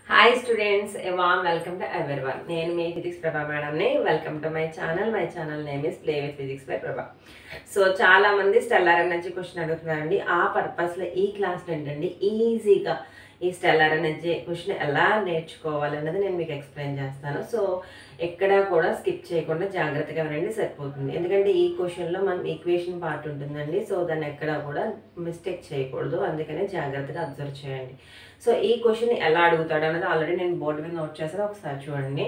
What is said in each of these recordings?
hi students warm welcome to everyone నేను మీ physics Prabha మేడంని welcome to my channel my channel name is play with physics by Prabha so చాలా మంది stellar energy question అడుగుతున్నారండి ఆ పర్పస్లో ఈ క్లాస్లో ఏంటండి ఈజీగా ఈ స్టెల్లార్ ఎనర్జీ క్వశ్చన్ ఎలా నేర్చుకోవాలన్నది నేను మీకు ఎక్స్ప్లెయిన్ చేస్తాను సో ఎక్కడా కూడా స్కిప్ చేయకుండా జాగ్రత్తగా వినండి సరిపోతుంది ఎందుకంటే ఈ క్వశ్చన్లో మనం ఈక్వేషన్ పార్ట్ ఉంటుందండి సో దాన్ని ఎక్కడా కూడా మిస్టేక్ చేయకూడదు అందుకనే జాగ్రత్తగా అబ్జర్వ్ చేయండి సో ఈ క్వశ్చన్ ఎలా అడుగుతాడు అనేది ఆల్రెడీ నేను బోర్డు మీద నోట్ చేశాను ఒకసారి చూడండి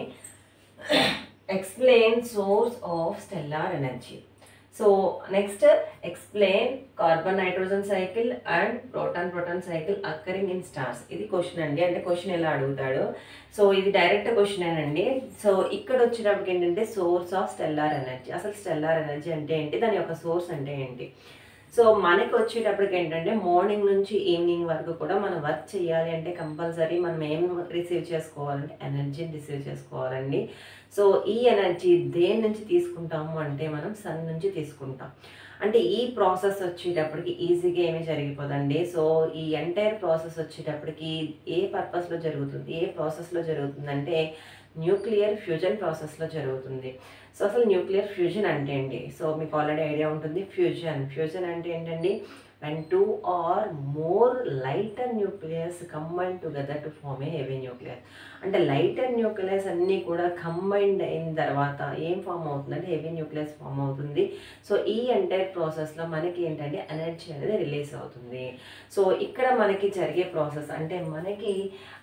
explain source of stellar energy so next explain carbon nitrogen cycle and proton proton cycle occurring in stars ఇది క్వశ్చన్ అండి అంటే క్వశ్చన్ ఎలా అడుగుతాడు సో ఇది డైరెక్ట్ క్వశ్చన్ అండి సో ఇక్కడ వచ్చినప్పటికి ఏంటంటే సోర్స్ ఆఫ్ స్టెల్లార్ ఎనర్జీ అసలు స్టెల్లార్ ఎనర్జీ అంటే ఏంటి దాని యొక్క సోర్స్ అంటే ఏంటి సో మనకి వచ్చేటప్పటికి ఏంటంటే మార్నింగ్ నుంచి ఈవినింగ్ వరకు కూడా మనం వర్క్ చేయాలి అంటే కంపల్సరీ మనం ఏం రిసీవ్ చేసుకోవాలంటే ఎనర్జీని రిసీవ్ చేసుకోవాలండి సో ఈ ఎనర్జీ దేని నుంచి తీసుకుంటాము అంటే మనం సన్ నుంచి తీసుకుంటాం అంటే ఈ ప్రాసెస్ వచ్చేటప్పటికి ఈజీగా ఏమీ జరిగిపోదండి సో ఈ ఎంటైర్ ప్రాసెస్ వచ్చేటప్పటికి ఏ పర్పస్లో జరుగుతుంది ఏ ప్రాసెస్లో జరుగుతుందంటే న్యూక్లియర్ ఫ్యూజన్ ప్రాసెస్లో జరుగుతుంది సో అసలు న్యూక్లియర్ ఫ్యూజన్ అంటే ఏంటి సో మీకు ఆల్రెడీ ఐడియా ఉంటుంది ఫ్యూజన్ ఫ్యూజన్ అంటే ఏంటండి when two or more lighter nucleus combine together to form a heavy nucleus అంటే లైటర్ న్యూక్లియస్ అన్నీ కూడా కంబైన్డ్ అయిన తర్వాత ఏం ఫామ్ అవుతుందంటే హెవీ న్యూక్లియస్ ఫామ్ అవుతుంది సో ఈ ఎంటైర్ ప్రాసెస్లో మనకి ఏంటంటే ఎనర్జీ అనేది రిలీజ్ అవుతుంది సో ఇక్కడ మనకి జరిగే ప్రాసెస్ అంటే మనకి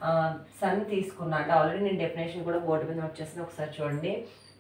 సన్ తీసుకున్న అంటే ఆల్రెడీ నేను డెఫినేషన్ కూడా బోర్డు మీద నోట్ చేసిన ఒకసారి చూడండి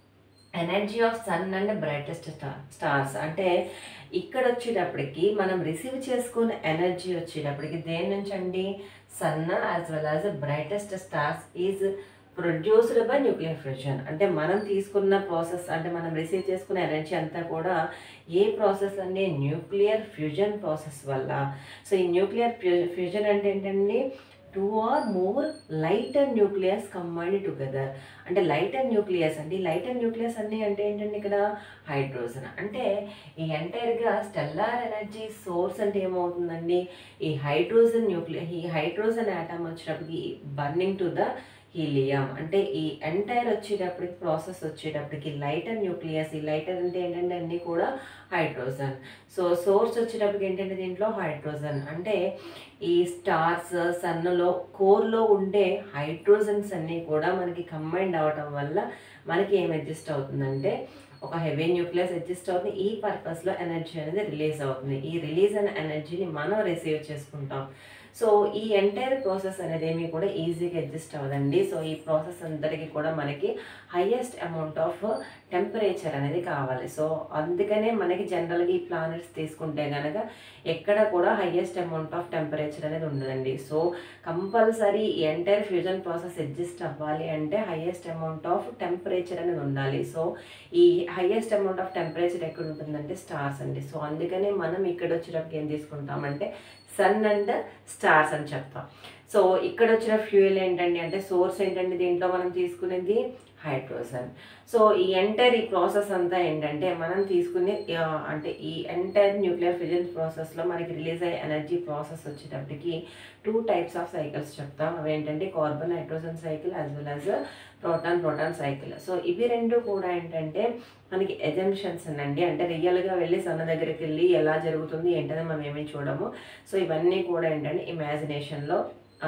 energy of sun and brightest star stars అంటే ఇక్కడ వచ్చేటప్పటికి మనం రిసీవ్ చేసుకున్న ఎనర్జీ వచ్చేటప్పటికి దేని నుంచి అండి sun as well as brightest stars is produced by nuclear fusion అంటే మనం తీసుకున్న ప్రాసెస్ అంటే మనం రిసీవ్ చేసుకున్న ఎనర్జీ అంతా కూడా ఏ ప్రాసెస్ అంటే న్యూక్లియర్ ఫ్యూజన్ ప్రాసెస్ వల్ల సో ఈ న్యూక్లియర్ ఫ్యూజన్ అంటే ఏంటండి two or more lighter nucleus combined together అంటే లైటర్ న్యూక్లియస్ అంటే ఈ లైటర్ న్యూక్లియస్ అన్నీ అంటే ఏంటంటే ఇక్కడ హైడ్రోజన్ అంటే ఈ ఎంటైర్గా స్టెల్లార్ ఎనర్జీ సోర్స్ అంటే ఏమవుతుందండి ఈ హైడ్రోజన్ న్యూక్లియ ఈ హైడ్రోజన్ ఆటమ్ వచ్చినప్పటికి బర్నింగ్ టు ద హీలియం అంటే ఈ ఎంటైర్ వచ్చేటప్పటికి ప్రాసెస్ వచ్చేటప్పటికి లైటర్ న్యూక్లియస్ ఈ లైటర్ అంటే ఏంటంటే అన్నీ కూడా హైడ్రోజన్ సో సోర్స్ వచ్చేటప్పటికి ఏంటంటే దీంట్లో హైడ్రోజన్ అంటే ఈ స్టార్స్ సన్లో కోర్లో ఉండే హైడ్రోజన్స్ అన్నీ కూడా మనకి కంబైండ్ అవటం వల్ల మనకి ఏం అడ్జస్ట్ అవుతుందంటే ఒక హెవీ న్యూక్లియస్ అడ్జస్ట్ అవుతుంది ఈ పర్పస్లో ఎనర్జీ అనేది రిలీజ్ అవుతుంది ఈ రిలీజ్ అయిన ఎనర్జీని మనం రిసీవ్ చేసుకుంటాం సో ఈ ఎంటైర్ ప్రాసెస్ అనేది ఏమి కూడా ఈజీగా అడ్జస్ట్ అవ్వదండి సో ఈ ప్రాసెస్ అందరికీ కూడా మనకి హయ్యెస్ట్ అమౌంట్ ఆఫ్ టెంపరేచర్ అనేది కావాలి సో అందుకనే మనకి జనరల్గా ఈ ప్లానెట్స్ తీసుకుంటే కనుక ఎక్కడ కూడా హయ్యెస్ట్ అమౌంట్ ఆఫ్ టెంపరేచర్ అనేది ఉండదండి సో కంపల్సరీ ఈ ఎంటైర్ ఫ్యూజన్ ప్రాసెస్ అడ్జస్ట్ అవ్వాలి అంటే హయ్యెస్ట్ అమౌంట్ ఆఫ్ టెంపరేచర్ అనేది ఉండాలి సో ఈ హయ్యెస్ట్ అమౌంట్ ఆఫ్ టెంపరేచర్ ఎక్కడ ఉంటుందంటే స్టార్స్ అండి సో అందుకనే మనం ఇక్కడ వచ్చేటప్పుడు ఏం తీసుకుంటామంటే సన్ అండ్ స్టార్స్ అని చెప్తాం సో ఇక్కడ వచ్చిన ఫ్యూయల్ ఏంటండి అంటే సోర్స్ ఏంటంటే దీంట్లో మనం తీసుకునేది హైడ్రోజన్ సో ఈ ఎంటైర్ ఈ ప్రాసెస్ అంతా ఏంటంటే మనం తీసుకునే అంటే ఈ ఎంటైర్ న్యూక్లియర్ ఫిజన్ ప్రాసెస్లో మనకి రిలీజ్ అయ్యే ఎనర్జీ ప్రాసెస్ వచ్చేటప్పటికి టూ టైప్స్ ఆఫ్ సైకిల్స్ చెప్తాం అవి ఏంటంటే carbon hydrogen cycle as well as proton proton cycle so ఇవి రెండు కూడా ఏంటంటే మనకి ఎజంప్షన్స్ అండి అంటే రియల్గా వెళ్ళి సన్న దగ్గరికి వెళ్ళి ఎలా జరుగుతుంది ఏంటనే మనం ఏమీ చూడము సో ఇవన్నీ కూడా ఏంటంటే ఇమాజినేషన్లో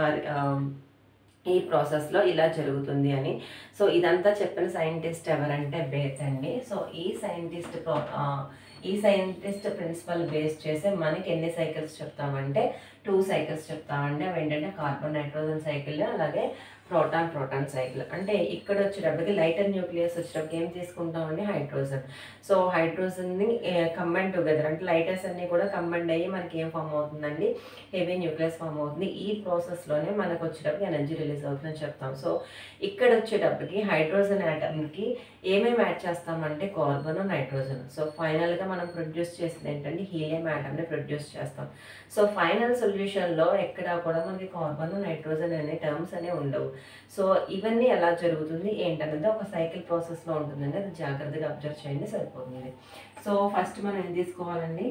ఈ ప్రాసెస్లో ఇలా జరుగుతుంది అని సో ఇదంతా చెప్పిన సైంటిస్ట్ ఎవరంటే బేత్ అండి సో ఈ సైంటిస్ట్ ఈ సైంటిస్ట్ ప్రిన్సిపల్ బేస్ చేసి మనకి ఎన్ని సైకిల్స్ చెప్తామంటే టూ సైకిల్స్ చెప్తామండి అవి ఏంటంటే కార్బన్ నైట్రోజన్ సైకిల్ అలాగే ప్రోటాన్ ప్రోటాన్ సైకిల్ అంటే ఇక్కడ వచ్చేటప్పటికి లైటర్ న్యూక్లియస్ వచ్చేటప్పటికి ఏం తీసుకుంటామండి హైడ్రోజన్ సో హైడ్రోజన్ని కంబైన్ టుగెదర్ అంటే లైటర్స్ అన్నీ కూడా కంబైండ్ అయ్యి మనకి ఏం ఫామ్ అవుతుందండి హెవీ న్యూక్లియస్ ఫామ్ అవుతుంది ఈ ప్రాసెస్లోనే మనకు వచ్చేటప్పటికి ఎనర్జీ రిలీజ్ అవుతుందని చెప్తాం సో ఇక్కడ వచ్చేటప్పటికి హైడ్రోజన్ యాటమ్కి ఏమేమి యాడ్ చేస్తామంటే కార్బన్ నైట్రోజన్ సో ఫైనల్గా మనం ప్రొడ్యూస్ చేసేది ఏంటంటే హీలియం యాటమ్ని ప్రొడ్యూస్ చేస్తాం సో ఫైనల్ సొల్యూషన్లో ఎక్కడా కూడా మనకి కార్బన్ నైట్రోజన్ అనే టర్మ్స్ అనేవి ఉండవు సో ఇవన్నీ ఎలా జరుగుతుంది ఏంటనేది ఒక సైకిల్ ప్రాసెస్లో ఉంటుందండి అది జాగ్రత్తగా అబ్జర్వ్ చేయండి సరిపోతుంది సో ఫస్ట్ మనం ఏం తీసుకోవాలండి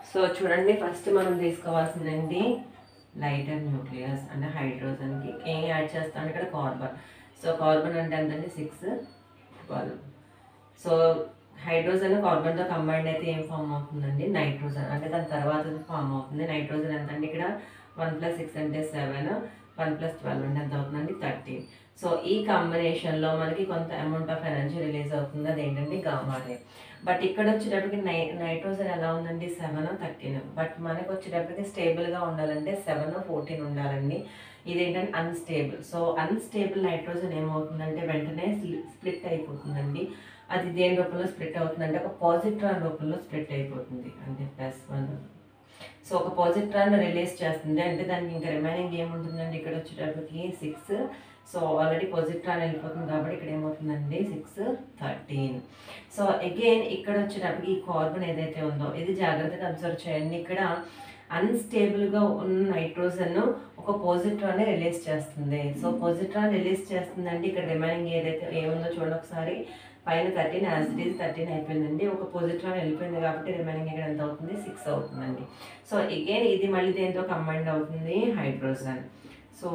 సో చూడండి ఫస్ట్ మనం తీసుకోవాల్సిందండి లైటర్ న్యూక్లియస్ అంటే హైడ్రోజన్కి ఏం యాడ్ చేస్తాను ఇక్కడ కార్బన్ సో కార్బన్ అంటే ఎంతండి సిక్స్ ట్వెల్వ్ సో హైడ్రోజన్ కార్బన్తో కంబైండ్ అయితే ఏం ఫామ్ అవుతుందండి నైట్రోజన్ అంటే దాని తర్వాత ఫామ్ అవుతుంది నైట్రోజన్ ఎంత అంటే ఇక్కడ వన్ ప్లస్ సిక్స్ అంటే సెవెన్ వన్ ప్లస్ ట్వెల్వ్ అంటే ఎంత అవుతుందండి థర్టీన్ సో ఈ కాంబినేషన్లో మనకి కొంత అమౌంట్ ఆఫ్ ఎనర్జీ రిలీజ్ అవుతుంది అది ఏంటంటే గామా రే బట్ ఇక్కడ వచ్చేటప్పటికి నై నైట్రోజన్ ఎలా ఉందండి సెవెన్ థర్టీన్ బట్ మనకు వచ్చేటప్పటికి స్టేబుల్గా ఉండాలంటే సెవెన్ ఫోర్టీన్ ఉండాలండి ఇదేంటంటే అన్స్టేబుల్ సో అన్స్టేబుల్ నైట్రోజన్ ఏమవుతుందంటే వెంటనే స్ప్లిట్ అయిపోతుందండి అది దేని రూపంలో స్ప్లిట్ అవుతుందంటే ఒక పాజిట్రాన్ రూపంలో స్ప్లిట్ అయిపోతుంది అంటే ప్లస్ వన్ సో ఒక పాజిట్రాన్ రిలీజ్ చేస్తుంది అంటే దానికి ఇంకా రిమైనింగ్ ఏముంటుందండి ఇక్కడ వచ్చేటప్పటికి సిక్స్ సో ఆల్రెడీ పాజిట్రాన్ వెళ్ళిపోతుంది కాబట్టి ఇక్కడ ఏమవుతుందండి సిక్స్ థర్టీన్ సో అగైన్ ఇక్కడ వచ్చేటప్పటికి ఈ కార్బన్ ఏదైతే ఉందో ఇది జాగ్రత్తగా అబ్జర్వ్ చేయండి ఇక్కడ అన్స్టేబుల్గా ఉన్న నైట్రోజన్ ఒక పాజిట్రాన్ రిలీజ్ చేస్తుంది సో పాజిట్రాన్ రిలీజ్ చేస్తుంది అంటే ఇక్కడ రిమైనింగ్ ఏదైతే ఏముందో చూడండి ఒకసారి పైన thirteen as it is thirteen అయిపోయిందండి ఒక పాజిట్రాన్ వెళ్ళిపోయింది కాబట్టి రిమైనింగ్ ఇక్కడ ఎంత అవుతుంది సిక్స్ అవుతుందండి సో అగైన్ ఇది మళ్ళీ దేంతో కంబైండ్ అవుతుంది హైడ్రోజన్ సో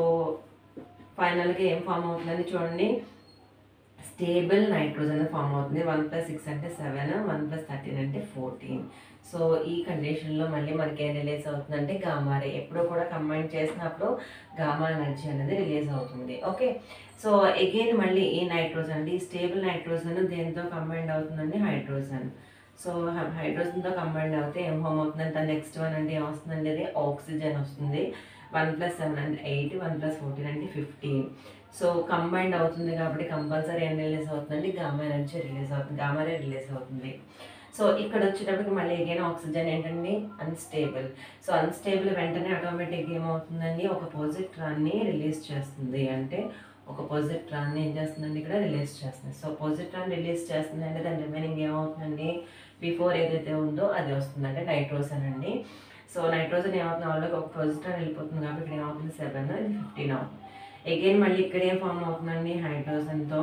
ఫైనల్గా ఏం ఫామ్ అవుతుందని చూడండి స్టేబుల్ నైట్రోజన్ ఫామ్ అవుతుంది వన్ ప్లస్ సిక్స్ అంటే సెవెన్ వన్ ప్లస్ థర్టీన్ అంటే ఫోర్టీన్ సో ఈ కండిషన్లో మళ్ళీ మనకి ఏం రిలీజ్ అవుతుందంటే గామా రే ఎప్పుడో కూడా కంబైన్ చేసినప్పుడు గామా ఎనర్జీ అనేది రిలీజ్ అవుతుంది ఓకే సో అగైన్ మళ్ళీ ఈ నైట్రోజన్ అంటే ఈ స్టేబుల్ నైట్రోజన్ దేంతో కంబైండ్ అవుతుందండి హైడ్రోజన్ సో హైడ్రోజన్తో కంబైండ్ అవుతే ఏం ఫామ్ అవుతుందంటే నెక్స్ట్ వన్ అంటే ఏం వస్తుందండి అది ఆక్సిజన్ వస్తుంది వన్ ప్లస్ సెవెన్ అంటే ఎయిట్ వన్ ప్లస్ ఫోర్టీన్ అంటే ఫిఫ్టీన్ సో కంబైండ్ అవుతుంది కాబట్టి కంపల్సరీ ఏం రిలీజ్ అవుతుందండి గామా ఎనర్జీ రిలీజ్ అవుతుంది గామా రే రిలీజ్ అవుతుంది సో ఇక్కడ వచ్చేటప్పటికి మళ్ళీ అగైన్ ఆక్సిజన్ ఏంటండి అన్స్టేబుల్ సో అన్స్టేబుల్ వెంటనే ఆటోమేటిక్ ఏమవుతుందండి ఒక పాజిట్రాన్ని రిలీజ్ చేస్తుంది అంటే ఒక పాజిట్రాన్ని ఏం చేస్తుందండి ఇక్కడ రిలీజ్ చేస్తుంది సో పాజిట్రాన్ రిలీజ్ చేస్తుంది అంటే దాని రిమైనింగ్ ఏమవుతుందండి బిఫోర్ ఏదైతే ఉందో అది వస్తుంది అంటే నైట్రోజన్ అండి సో నైట్రోజన్ ఏమవుతుంది ఆల్రెడీ ఒక పాజిట్రాన్ వెళ్ళిపోతుంది కాబట్టి ఇక్కడ ఏమవుతుంది సెవెన్ ఇది ఫిఫ్టీన్ అవుతుంది అగైన్ మళ్ళీ ఇక్కడ ఏం ఫామ్ అవుతుందండి హైడ్రోజన్తో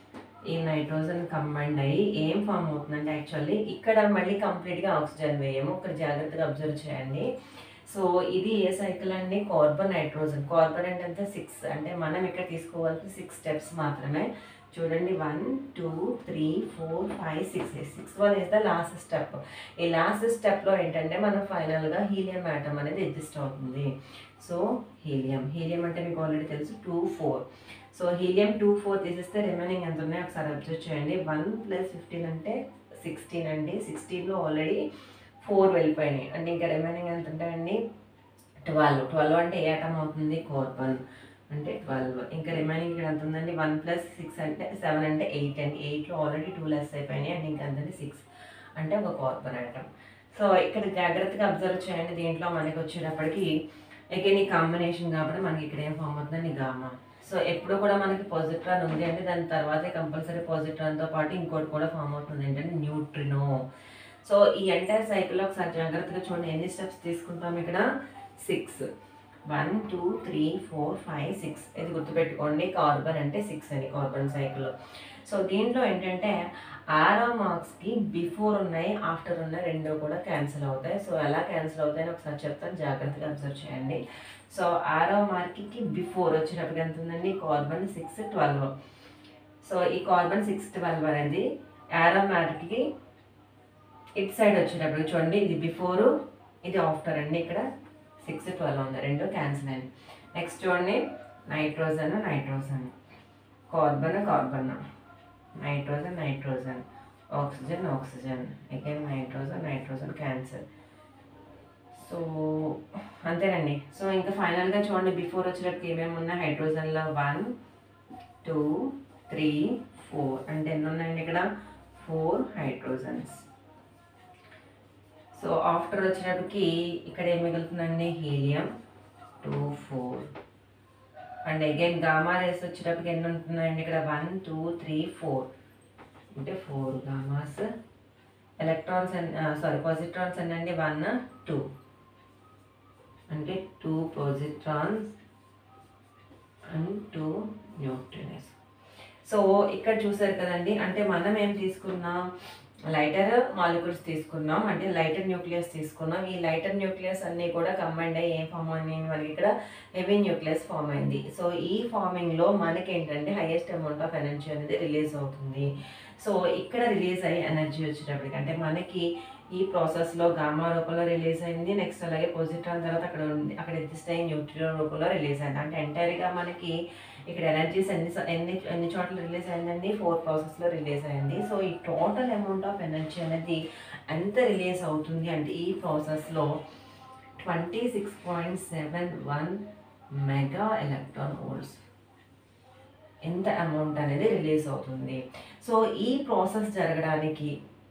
ఈ నైట్రోజన్ కంబైండ్ అయ్యి ఏం ఫామ్ అవుతుందంటే యాక్చువల్లీ ఇక్కడ మళ్ళీ కంప్లీట్గా ఆక్సిజన్ వేయము ఇక్కడ జాగ్రత్తగా అబ్జర్వ్ చేయండి సో ఇది ఏ సైకిల్ అండి కార్బన్ నైట్రోజన్ కార్బన్ అంటే అంతే సిక్స్ అంటే మనం ఇక్కడ తీసుకోవాల్సిన సిక్స్ స్టెప్స్ మాత్రమే చూడండి one two three four five six six one is the last step ఈ లాస్ట్ స్టెప్లో ఏంటంటే మనం ఫైనల్గా హీలియం ఆటమ్ అనేది ఎగ్జిస్ట్ అవుతుంది సో హీలియం హీలియం అంటే మీకు ఆల్రెడీ తెలుసు two four so helium two four తీసేస్తే రిమైనింగ్ ఎంత ఉన్నాయో ఒకసారి అబ్జర్వ్ చేయండి వన్ ప్లస్ ఫిఫ్టీన్ అంటే సిక్స్టీన్ అండి సిక్స్టీన్లో ఆల్రెడీ ఫోర్ వెళ్ళిపోయినాయి అంటే ఇంకా రిమైనింగ్ ఎంత ఉంటాయండి ట్వెల్వ్ ట్వెల్వ్ అంటే ఏ ఆటం అవుతుంది కార్బన్ అంటే ట్వెల్వ్ ఇంకా రిమైనింగ్ ఇక్కడ ఎంత ఉందండి వన్ ప్లస్ సిక్స్ అంటే సెవెన్ అంటే ఎయిట్ అండి ఎయిట్లో ఆల్రెడీ టూ లెస్ అయిపోయినాయి అండ్ ఇంకా ఎంతంటే సిక్స్ అంటే ఒక కార్బన్ ఐటమ్ సో ఇక్కడ జాగ్రత్తగా అబ్జర్వ్ చేయండి దీంట్లో మనకి వచ్చేటప్పటికి అగైన్ ఈ కాంబినేషన్ కాబట్టి మనకి ఇక్కడ ఏం ఫామ్ అవుతుందండి గామా సో ఎప్పుడు కూడా మనకి పాజిట్రాన్ ఉంది అంటే దాని తర్వాతే కంపల్సరీ పాజిట్రాన్తో పాటు ఇంకోటి కూడా ఫామ్ అవుతుంది ఏంటంటే న్యూట్రినో సో ఈ ఎంటైర్ సైకిల్లో ఒకసారి జాగ్రత్తగా చూడండి ఎన్ని స్టెప్స్ తీసుకుంటాం ఇక్కడ six one two three four five six ఇది గుర్తుపెట్టుకోండి కార్బన్ అంటే సిక్స్ అని కార్బన్ సైకిల్లో సో దీంట్లో ఏంటంటే ఆరో మార్క్స్కి బిఫోర్ ఉన్నాయి ఆఫ్టర్ ఉన్నాయి రెండు కూడా క్యాన్సిల్ అవుతాయి సో ఎలా క్యాన్సిల్ అవుతాయని ఒకసారి చెప్తాను జాగ్రత్తగా అబ్జర్వ్ చేయండి సో ఆరో మార్క్కి బిఫోర్ వచ్చేటప్పుడు ఎంత ఉందండి కార్బన్ సిక్స్ ట్వెల్వ్ సో ఈ కార్బన్ సిక్స్ ట్వెల్వ్ అనేది ఆరో మార్క్కి ఇట్ సైడ్ వచ్చేటప్పుడు చూడండి ఇది బిఫోర్ ఇది ఆఫ్టర్ అండి ఇక్కడ సిక్స్ ట్వెల్వ్ ఉంది రెండు క్యాన్సిల్ అయింది నెక్స్ట్ చూడండి nitrogen nitrogen carbon carbon nitrogen nitrogen oxygen oxygen again nitrogen nitrogen cancer so అంతేనండి సో ఇంకా ఫైనల్గా చూడండి బిఫోర్ వచ్చేటప్పుడు ఏమేమి ఉన్నాయి హైడ్రోజన్లో వన్ టూ త్రీ ఫోర్ అంటే ఎన్ని ఉన్నాయండి ఇక్కడ ఫోర్ హైడ్రోజన్స్ సో ఆఫ్టర్ వచ్చేటప్పటికి ఇక్కడ ఏం మిగులుతుందండి helium two four and again gamma rays వచ్చేటప్పటికి ఎన్ని ఉంటున్నాయండి ఇక్కడ వన్ టూ త్రీ ఫోర్ అంటే four gammas electrons sorry positrons అండి వన్ టూ అంటే two positrons and two neutrinos so ఇక్కడ చూసారు కదండి అంటే మనం ఏం తీసుకున్నాం లైటర్ మాలిక్యూల్స్ తీసుకున్నాం అంటే లైటర్ న్యూక్లియస్ తీసుకున్నాం ఈ లైటర్ న్యూక్లియస్ అన్నీ కూడా కంబైండ్ అయ్యి ఏం ఫామ్ అయింది మనకి ఇక్కడ హెవీ న్యూక్లియస్ ఫామ్ అయింది సో ఈ ఫార్మింగ్లో మనకి ఏంటంటే హైయెస్ట్ అమౌంట్ ఆఫ్ ఎనర్జీ అనేది రిలీజ్ అవుతుంది సో ఇక్కడ రిలీజ్ అయ్యే ఎనర్జీ వచ్చేటప్పటికి అంటే మనకి ఈ ప్రాసెస్లో గామా రూపంలో రిలీజ్ అయింది నెక్స్ట్ అలాగే పొజిట్రాన్ తర్వాత అక్కడ ఉంది అక్కడ ఎగ్జిస్ట్ అయ్యి న్యూట్రియం రూపంలో రిలీజ్ అయింది అంటే ఎంటైర్గా మనకి ఇక్కడ ఎనర్జీస్ ఎన్ని స- ఎన్ని ఎన్ని చోట్ల రిలీజ్ అయిందండి ఫోర్ ప్రాసెస్లో రిలీజ్ అయింది సో ఈ టోటల్ అమౌంట్ ఆఫ్ ఎనర్జీ అనేది ఎంత రిలీజ్ అవుతుంది అంటే ఈ ప్రాసెస్లో twenty six point seven one mega electron volts ఎంత అమౌంట్ అనేది రిలీజ్ అవుతుంది సో ఈ ప్రాసెస్ జరగడానికి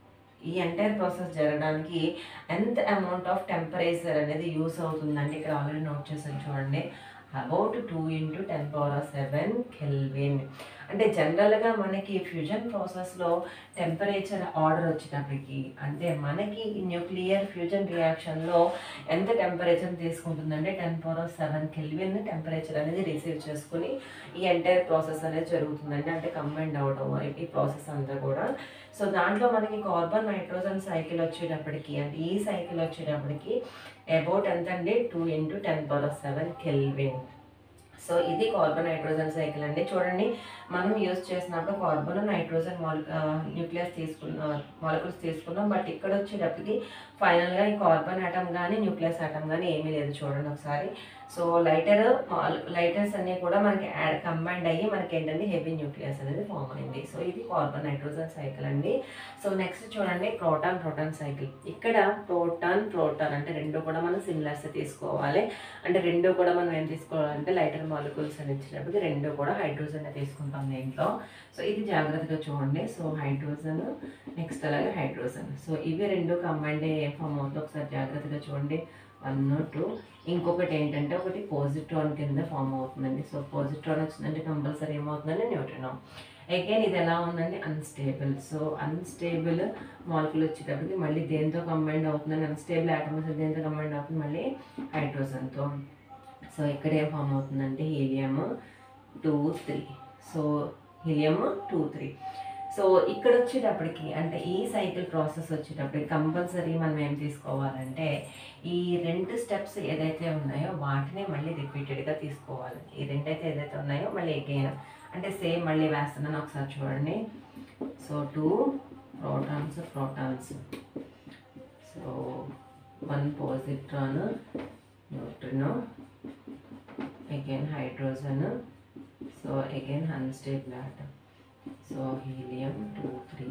ఈ ఎంటైర్ ప్రాసెస్ జరగడానికి ఎంత అమౌంట్ ఆఫ్ టెంపరేచర్ అనేది యూస్ అవుతుందండి ఇక్కడ ఆల్రెడీ నోట్ చేసాను చూడండి about two into ten power seven kelvin అంటే జనరల్గా మనకి ఫ్యూజన్ ప్రాసెస్లో టెంపరేచర్ ఆర్డర్ వచ్చేటప్పటికి అంటే మనకి న్యూక్లియర్ ఫ్యూజన్ రియాక్షన్లో ఎంత టెంపరేచర్ తీసుకుంటుందంటే ten power seven kelvin temperature అనేది రిసీవ్ చేసుకుని ఈ ఎంటైర్ ప్రాసెస్ అనేది జరుగుతుందండి అంటే కంబైండ్ అవడం ఈ ప్రాసెస్ అంతా కూడా సో దాంట్లో మనకి కార్బన్ నైట్రోజన్ సైకిల్ వచ్చేటప్పటికి అంటే ఈ సైకిల్ వచ్చేటప్పటికి అబౌట్ ఎంత అండి two into ten power seven kelvin so ఇది కార్బన్ నైట్రోజన్ సైకిల్ అండి చూడండి మనం యూజ్ చేసినప్పుడు కార్బన్ నైట్రోజన్ మాల్ న్యూక్లియస్ తీసుకున్న మాలిక్యూల్స్ తీసుకున్నాం బట్ ఇక్కడ వచ్చేటప్పటికి ఫైనల్గా ఈ కార్బన్ ఆటమ్ కానీ న్యూక్లియస్ ఆటమ్ కానీ ఏమీ లేదు చూడండి ఒకసారి సో లైటర్ లైటర్స్ అన్నీ కూడా మనకి యాడ్ కంబైండ్ అయ్యి మనకి ఏంటంటే హెవీ న్యూక్లియస్ అనేది ఫామ్ అయింది సో ఇది కార్బన్ నైట్రోజన్ సైకిల్ అండి సో నెక్స్ట్ చూడండి ప్రోటాన్ ప్రోటాన్ సైకిల్ ఇక్కడ ప్రోటాన్ ప్రోటాన్ అంటే రెండు కూడా మనం సిమిలర్స్ తీసుకోవాలి అంటే రెండు కూడా మనం ఏం తీసుకోవాలంటే లైటర్ మాలిక్యూల్స్ అని ఇచ్చినప్పుడు రెండు కూడా హైడ్రోజన్ తీసుకుంటాం దీంట్లో సో ఇది జాగ్రత్తగా చూడండి సో హైడ్రోజన్ నెక్స్ట్ అలాగే హైడ్రోజన్ సో ఇవి రెండు కంబైండ్ ఏం ఫామ్ అవుతుందో ఒకసారి జాగ్రత్తగా చూడండి వన్ టూ ఇంకొకటి ఏంటంటే ఒకటి పాజిట్రాన్ కింద ఫామ్ అవుతుందండి సో పాజిట్రాన్ వచ్చిందంటే కంపల్సరీ ఏమవుతుందంటే న్యూట్రినో అగైన్ ఇది ఎలా ఉందండి అన్స్టేబుల్ సో అన్స్టేబుల్ మాలిక్యూల్ వచ్చేటప్పటికి మళ్ళీ దేంతో కంబైండ్ అవుతుందని అన్స్టేబుల్ ఆటమ్స్ దేంతో కంబైండ్ అవుతుంది మళ్ళీ హైడ్రోజన్తో సో ఇక్కడ ఏం ఫామ్ అవుతుందంటే helium two three so helium two three so ఇక్కడ వచ్చేటప్పటికి అంటే ఈ సైకిల్ ప్రాసెస్ వచ్చేటప్పటికి కంపల్సరీ మనం ఏం తీసుకోవాలంటే ఈ రెండు స్టెప్స్ ఏదైతే ఉన్నాయో వాటిని మళ్ళీ రిపీటెడ్గా తీసుకోవాలి ఈ రెండైతే ఏదైతే ఉన్నాయో మళ్ళీ అగైన్ అంటే సేమ్ మళ్ళీ వేస్తున్నాను ఒకసారి చూడండి so two protons protons so one positron neutrino again hydrogen so again unstable atom so helium two three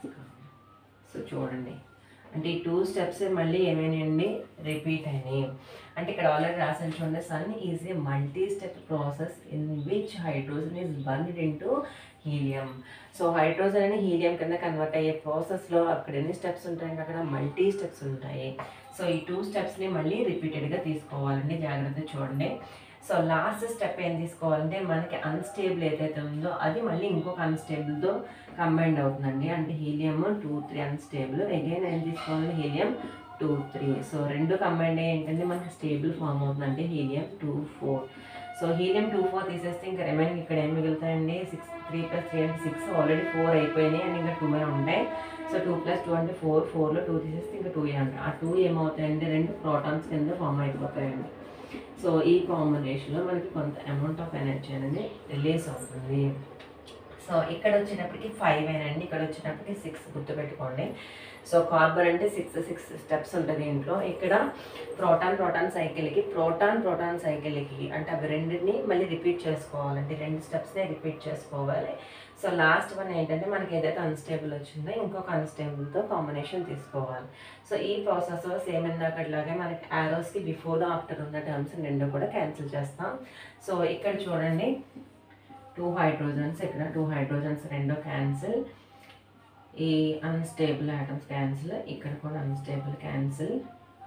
so చూడండి అంటే ఈ టూ స్టెప్స్ మళ్ళీ ఏమైనాయండి రిపీట్ అయినాయి అంటే ఇక్కడ ఆల్రెడీ రాసిన చూడండి sun is a multi step process in which hydrogen is burned into helium so hydrogen అని హీలియం కింద కన్వర్ట్ అయ్యే ప్రాసెస్లో అక్కడ ఎన్ని స్టెప్స్ ఉంటాయంటే అక్కడ మల్టీ స్టెప్స్ ఉంటాయి సో ఈ టూ స్టెప్స్ని మళ్ళీ రిపీటెడ్గా తీసుకోవాలండి జాగ్రత్త చూడండి సో లాస్ట్ స్టెప్ ఏం తీసుకోవాలంటే మనకి అన్స్టేబుల్ ఏదైతే ఉందో అది మళ్ళీ ఇంకొక అన్స్టేబుల్తో కంబైండ్ అవుతుందండి అంటే helium two three unstable again ఏం తీసుకోవాలి హీలియం టూ త్రీ సో రెండు కంబైండ్ అయ్యి ఏంటంటే మనకి స్టేబుల్ ఫామ్ అవుతుందంటే helium two four so helium two four తీసేస్తే ఇంకా రిమైనింగ్ ఇక్కడ ఏం మిగులుతాయండి సిక్స్ త్రీ ప్లస్ త్రీ అంటే సిక్స్ ఆల్రెడీ ఫోర్ అయిపోయినాయి అండ్ ఇంకా టూ ఉంటాయి సో టూ ప్లస్ టూ అంటే ఫోర్ ఫోర్లో టూ తీసేస్తే ఇంకా టూ ఉంటాయి ఆ టూ ఏమవుతాయండి రెండు ప్రోటాన్స్ కింద ఫామ్ అయిపోతాయండి సో ఈ కాంబినేషన్లో మనకి కొంత అమౌంట్ ఆఫ్ ఎనర్జీ అనేది రిలీజ్ అవుతుంది సో ఇక్కడ వచ్చేటప్పటికి ఫైవ్ అయినండి ఇక్కడ వచ్చేటప్పటికి సిక్స్ గుర్తుపెట్టుకోండి సో కార్బన్ అంటే సిక్స్ సిక్స్ స్టెప్స్ ఉంటుంది ఇంట్లో ఇక్కడ ప్రోటాన్ ప్రోటాన్ సైకిల్కి ప్రోటాన్ ప్రోటాన్ సైకిల్కి అంటే అవి రెండింటిని మళ్ళీ రిపీట్ చేసుకోవాలంటే రెండు స్టెప్స్నే రిపీట్ చేసుకోవాలి సో లాస్ట్ వన్ ఏంటంటే మనకి ఏదైతే అన్స్టేబుల్ వచ్చిందో ఇంకొక అన్స్టేబుల్తో కాంబినేషన్ తీసుకోవాలి సో ఈ ప్రాసెస్లో సేమ్ ఇందాకట్లాగే మనకి యారోస్కి బిఫోర్ ఆఫ్టర్ ఉన్న టర్మ్స్ రెండు కూడా క్యాన్సిల్ చేస్తాం సో ఇక్కడ చూడండి టూ హైడ్రోజన్స్ ఇక్కడ టూ హైడ్రోజన్స్ రెండో క్యాన్సిల్ ఈ అన్స్టేబుల్ ఐటమ్స్ క్యాన్సిల్ ఇక్కడ కూడా unstable cancel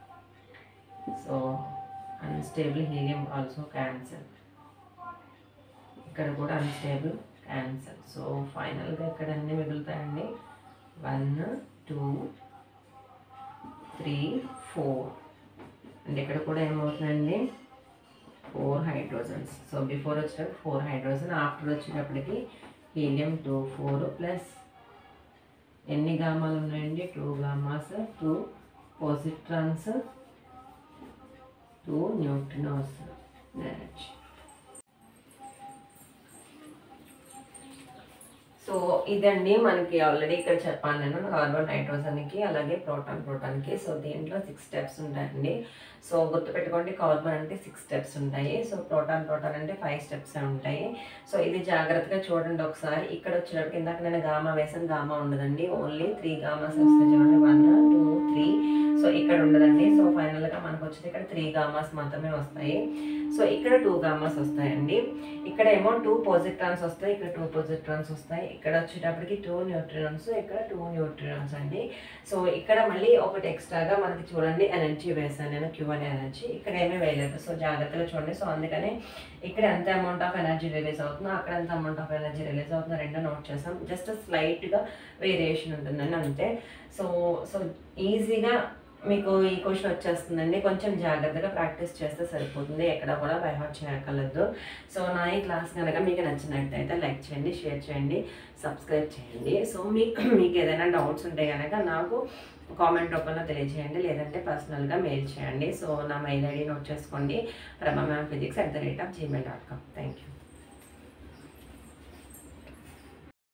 so unstable helium also cancel ఇక్కడ కూడా అన్స్టేబుల్ క్యాన్సిల్ సో ఫైనల్గా ఇక్కడ అన్నీ మిగులుతాయండి one two three four and ఇక్కడ కూడా ఏమవుతుందండి ఫోర్ హైడ్రోజన్స్ సో బిఫోర్ వచ్చేటప్పుడు ఫోర్ హైడ్రోజన్ ఆఫ్టర్ వచ్చేటప్పటికి హీలియం టూ ఫోర్ ప్లస్ ఎన్ని గామాలు ఉన్నాయండి two గామాస్ two positrons two neutrinos energy so ఇదండి మనకి ఆల్రెడీ ఇక్కడ చెప్పాను నేను కార్బన్ నైట్రోజన్కి అలాగే ప్రోటాన్ ప్రోటాన్కి సో దీంట్లో సిక్స్ స్టెప్స్ ఉంటాయండి సో గుర్తుపెట్టుకోండి కార్బన్ అంటే సిక్స్ స్టెప్స్ ఉంటాయి సో ప్రోటాన్ ప్రోటాన్ అంటే ఫైవ్ స్టెప్స్ ఉంటాయి సో ఇది జాగ్రత్తగా చూడండి ఒకసారి ఇక్కడ వచ్చేటప్పుడు ఇందాక నేను గామా వేసాను గామా ఉండదండి ఓన్లీ త్రీ గామాస్ వస్తాయి చూడండి వన్ టూ త్రీ సో ఇక్కడ ఉండదండి సో ఫైనల్గా మనకు వచ్చేది ఇక్కడ త్రీ గామాస్ మాత్రమే వస్తాయి సో ఇక్కడ టూ గామాస్ వస్తాయండి ఇక్కడ ఏమో టూ పాజిట్రాన్స్ వస్తాయి ఇక్కడ టూ పాజిట్రాన్స్ వస్తాయి ఇక్కడ వచ్చేటప్పటికి టూ న్యూట్రినాన్స్ ఇక్కడ టూ న్యూట్రినాన్స్ అండి సో ఇక్కడ మళ్ళీ ఒకటి ఎక్స్ట్రాగా మనకి చూడండి ఎనర్జీ వేసాను నేను క్యూ అనే ఎనర్జీ ఇక్కడ ఏమీ వేయలేదు సో జాగ్రత్తగా చూడండి సో అందుకని ఇక్కడ ఎంత అమౌంట్ ఆఫ్ ఎనర్జీ రిలీజ్ అవుతుందో అక్కడ ఎంత అమౌంట్ ఆఫ్ ఎనర్జీ రిలీజ్ అవుతుందో రెండో నోట్ చేసాం జస్ట్ స్లైట్గా వేరియేషన్ ఉంటుందని అంతే సో సో ఈజీగా మీకు ఈ క్వశ్చన్ వచ్చేస్తుందండి కొంచెం జాగ్రత్తగా ప్రాక్టీస్ చేస్తే సరిపోతుంది ఎక్కడ కూడా బైహార్ట్ చేయక్కర్లేదు సో నా ఈ క్లాస్ కనుక మీకు నచ్చినట్టయితే లైక్ చేయండి షేర్ చేయండి సబ్స్క్రైబ్ చేయండి సో మీకు మీకు ఏదైనా డౌట్స్ ఉంటే కనుక నాకు కామెంట్ రూపంలో తెలియజేయండి లేదంటే పర్సనల్గా మెయిల్ చేయండి సో నా మెయిల్ ఐడి నోట్ చేసుకోండి Prabha ma'am physics at the rate of Gmail dot com thank you